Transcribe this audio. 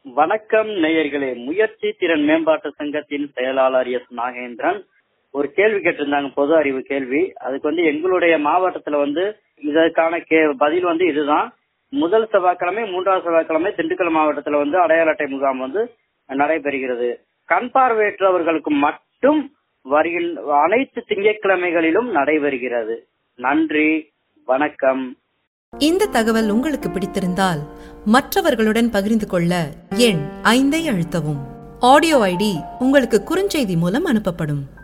வணக்கம் நேயர்களே முயற்சி திறன் மேம்பாட்டு சங்கத்தின் செயலாளர் எஸ் நாகேந்திரன் ஒரு கேள்வி கேட்டிருந்தாங்க பொது அறிவு கேள்வி அதுக்கு வந்து எங்களுடைய மாவட்டத்துல வந்து இதற்கான கே பதில் வந்து இதுதான் முதல் செவ்வாய்க்கிழமை மூன்றாவது செவ்வாய்க்கிழமை திண்டுக்கல் மாவட்டத்துல வந்து அடையாள அட்டை முகாம் வந்து நடைபெறுகிறது கண் பார்வையற்றவர்களுக்கு மட்டும் வருகின்ற அனைத்து திங்கட்கிழமைகளிலும் நடைபெறுகிறது நன்றி வணக்கம் இந்த தகவல் உங்களுக்கு பிடித்திருந்தால் மற்றவர்களுடன் பகிர்ந்து கொள்ள எண் ஐந்தை அழுத்தவும் ஆடியோ ஐடி உங்களுக்கு குறுஞ்செய்தி மூலம் அனுப்பப்படும்